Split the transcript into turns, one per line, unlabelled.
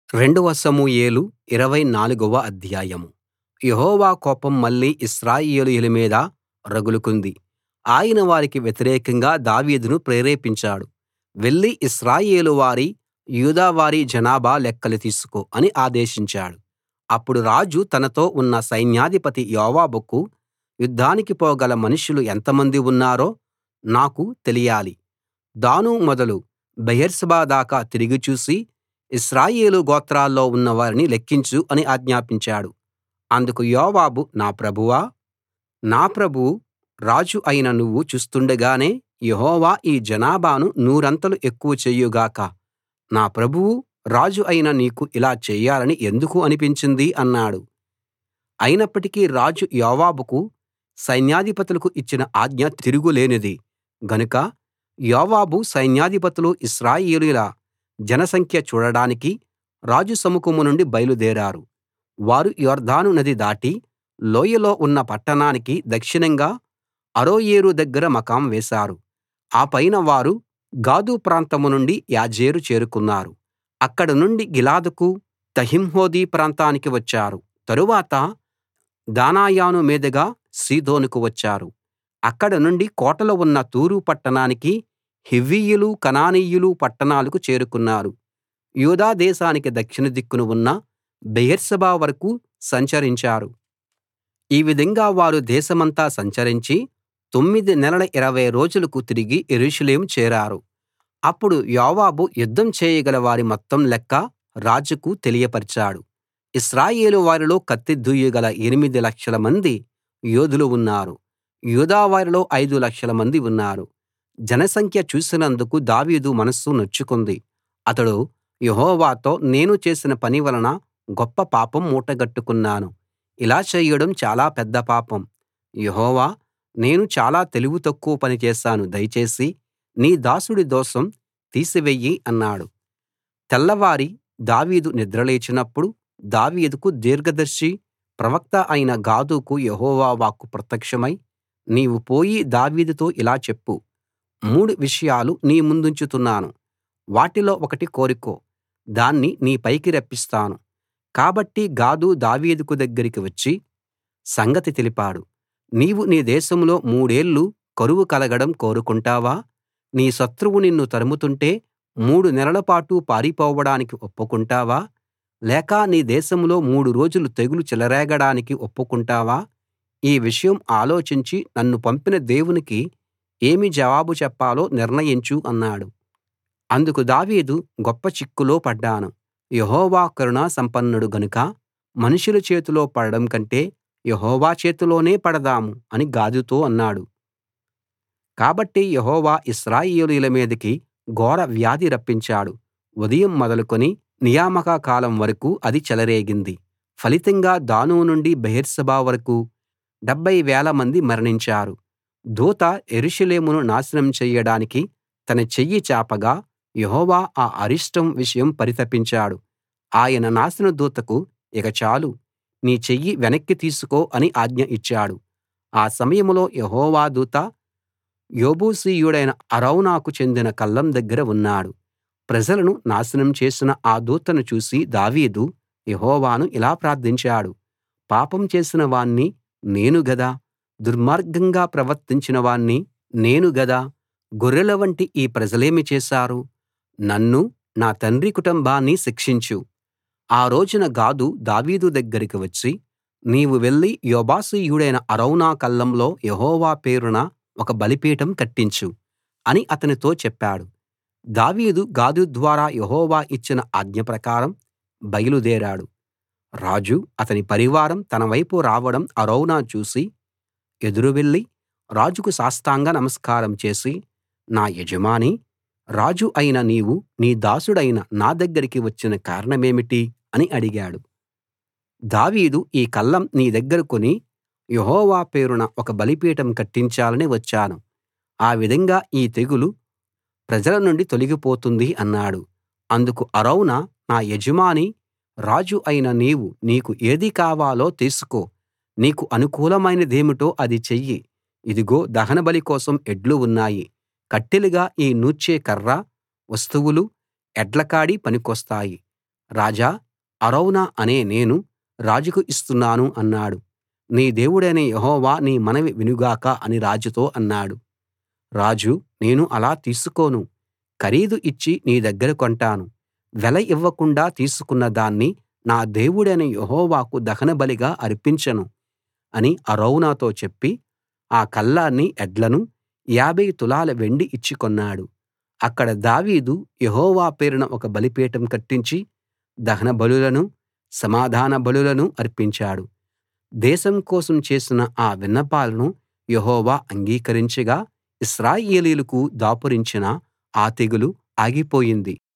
రెండవ సమూయేలు ఇరవై నాలుగవ అధ్యాయం యెహోవా కోపం మళ్ళీ ఇశ్రాయేలీయుల మీద రగులుకుంది ఆయన వారికి వ్యతిరేకంగా దావీదును ప్రేరేపించాడు వెళ్లి ఇశ్రాయేలు వారి యూదా వారి జనాభా లెక్కలు తీసుకో అని ఆదేశించాడు అప్పుడు రాజు తనతో ఉన్న సైన్యాధిపతి యోవాబుకు యుద్ధానికి పోగల మనుషులు ఎంతమంది ఉన్నారో నాకు తెలియాలి దాను మొదలు బెయేర్షెబా దాకా తిరిగి చూసి ఇశ్రాయేలు గోత్రాల్లో ఉన్నవారిని లెక్కించు అని ఆజ్ఞాపించాడు అందుకు యోవాబు నా ప్రభువా నా ప్రభువు రాజు అయిన నువ్వు చూస్తుండగానే యెహోవా ఈ జనాభాను నూరంతలు ఎక్కువ చెయ్యు గాక నా ప్రభువు రాజు అయిన నీకు ఇలా చెయ్యాలని ఎందుకు అనిపించింది అన్నాడు అయినప్పటికీ రాజు యోవాబుకు సైన్యాధిపతులకు ఇచ్చిన ఆజ్ఞ తిరుగులేనిది గనుక యోవాబు సైన్యాధిపతులు ఇశ్రాయేలీయుల జనసంఖ్య చూడడానికి రాజు సముఖం నుండి బయలుదేరారు వారు యొర్దాను నది దాటి లోయలో ఉన్న పట్టణానికి దక్షిణంగా అరోయేరు దగ్గర మకాం వేశారు ఆ పైన వారు గాదు ప్రాంతం నుండి యాజేరు చేరుకున్నారు అక్కడ నుండి గిలాదుకు తహింహోద్షి ప్రాంతానికి వచ్చారు తరువాత దానాయాను మీదుగా సీదోనుకు వచ్చారు అక్కడ నుండి కోటలు ఉన్న తూరు పట్టణానికి హివ్వీయులు కనానీయులు పట్టణాలకు చేరుకున్నారు యూదా దేశానికి దక్షిణ దిక్కున ఉన్న బెయేర్షెబా వరకూ సంచరించారు ఈ విధంగా వారు దేశమంతా సంచరించి తొమ్మిది నెలల ఇరవై రోజులకు తిరిగి యెరూషలేము చేరారు అప్పుడు యోవాబు యుద్ధం చేయగల వారి మొత్తం లెక్క రాజుకు తెలియపర్చాడు ఇశ్రాయేలు వారిలో కత్తి దూయగల ఎనిమిది లక్షల మంది యోధులు ఉన్నారు యూదా వారిలో ఐదు లక్షల మంది ఉన్నారు జనసంఖ్య చూసినందుకు దావీదు మనస్సు నొచ్చుకుంది అతడు యెహోవాతో నేను చేసిన పని వలన గొప్ప పాపం మూటగట్టుకున్నాను ఇలా చేయడం చాలా పెద్ద పాపం యెహోవా నేను చాలా తెలివి తక్కువ పని చేశాను దయచేసి నీ దాసుడి దోషం తీసివెయ్యి అన్నాడు తెల్లవారి దావీదు నిద్రలేచినప్పుడు దావీదుకు దీర్ఘదర్శి ప్రవక్త అయిన గాదుకు యెహోవా వాక్కు ప్రత్యక్షమై నీవు పోయి దావీదుతో ఇలా చెప్పు మూడు విషయాలు నీ ముందుంచుతున్నాను వాటిలో ఒకటి కోరుకో దాన్ని నీ పైకి రప్పిస్తాను కాబట్టి గాదు దావీదు దగ్గరికి వచ్చి సంగతి తెలిపాడు నీవు నీ దేశంలో మూడేళ్ళు కరువు కలగడం కోరుకుంటావా నీ శత్రువు నిన్ను తరుముతుంటే మూడు నెలల పాటు పారిపోవడానికి ఒప్పుకుంటావా లేక నీ దేశంలో మూడు రోజులు తెగులు చెలరేగడానికి ఒప్పుకుంటావా ఈ విషయం ఆలోచించి నన్ను పంపిన దేవునికి ఏమి జవాబు చెప్పాలో నిర్ణయించు అన్నాడు అందుకు దావీదు గొప్ప చిక్కులో పడ్డాను యెహోవా కరుణా సంపన్నుడు గనుక మనుషుల చేతిలో పడడం కంటే యెహోవా చేతిలోనే పడదాము అని గాదుతో అన్నాడు కాబట్టి యెహోవా ఇశ్రాయేలీయుల మీదికి ఘోర వ్యాధి రప్పించాడు ఉదయం మొదలుకొని నియామక కాలం వరకూ అది చెలరేగింది ఫలితంగా దాను నుండి బెయేర్షెబా వరకూ డెబ్భై వేల మంది మరణించారు దూత యెరూషలేమును నాశనం చెయ్యడానికి తన చెయ్యి చాపగా యెహోవా ఆ అరిష్టం విషయం పరితపించాడు ఆయన నాశన దూతకు ఇక చాలు నీ చెయ్యి వెనక్కి తీసుకో అని ఆజ్ఞ ఇచ్చాడు ఆ సమయంలో యెహోవా దూత యెబూసీయుడైన అరౌనాకు చెందిన కళ్ళం దగ్గర ఉన్నాడు ప్రజలను నాశనం చేసిన ఆ దూతను చూసి దావీదు యెహోవాను ఇలా ప్రార్థించాడు పాపం చేసిన వాణ్ణి నేను గదా దుర్మార్గంగా ప్రవర్తించిన వాణ్ణి నేను గదా గొర్రెల వంటి ఈ ప్రజలేమి చేశారు నన్నూ నా తండ్రి కుటుంబాన్ని శిక్షించు ఆ రోజున గాదు దావీదు దగ్గరికి వచ్చి నీవు వెళ్లి యెబూసీయుడైన అరౌనా కళ్ళంలో యెహోవా పేరున ఒక బలిపీఠం కట్టించు అని అతనితో చెప్పాడు దావీదు గాదు ద్వారా యెహోవా ఇచ్చిన ఆజ్ఞ ప్రకారం బయలుదేరాడు రాజు అతని పరివారం తన వైపు రావడం అరౌనా చూసి ఎదురు వెళ్లి రాజుకు సాష్టాంగ నమస్కారం చేసి నా యజమానీ రాజు అయిన నీవు నీ దాసుడైన నా దగ్గరికి వచ్చిన కారణమేమిటి అని అడిగాడు దావీదు ఈ కళ్ళం నీ దగ్గర కొని యెహోవా పేరున ఒక బలిపీఠం కట్టించాలని వచ్చాను ఆ విధంగా ఈ తెగులు ప్రజల నుండి తొలగిపోతుంది అన్నాడు అందుకు అరౌనా నా యజమానీ రాజు అయిన నీవు నీకు ఏది కావాలో తీసుకో నీకు అనుకూలమైనదేమిటో అది చెయ్యి ఇదిగో దహనబలి కోసం ఎడ్లు ఉన్నాయి కట్టెలుగా ఈ నూర్చే కర్ర వస్తువులు ఎడ్లకాడి పనికొస్తాయి రాజా అరౌనా అనే నేను రాజుకు ఇస్తున్నాను అన్నాడు నీ దేవుడైన యెహోవా నీ మనవి విను గాక అని రాజుతో అన్నాడు రాజు నేను అలా తీసుకోను ఖరీదు ఇచ్చి నీ దగ్గర కొంటాను వెల ఇవ్వకుండా తీసుకున్న దాన్ని నా దేవుడైన యెహోవాకు దహనబలిగా అర్పించను అని అరౌనాతో చెప్పి ఆ కళ్ళాన్ని ఎడ్లనూ యాభై తులాల వెండి ఇచ్చి కొన్నాడు అక్కడ దావీదు యెహోవా పేరున ఒక బలిపీఠం కట్టించి దహన బలులనూ సమాధాన బలులనూ అర్పించాడు దేశం కోసం చేసిన ఆ విన్నపాలను యెహోవా అంగీకరించగా ఇశ్రాయేలీయులకు దాపురించిన ఆ తెగులు ఆగిపోయింది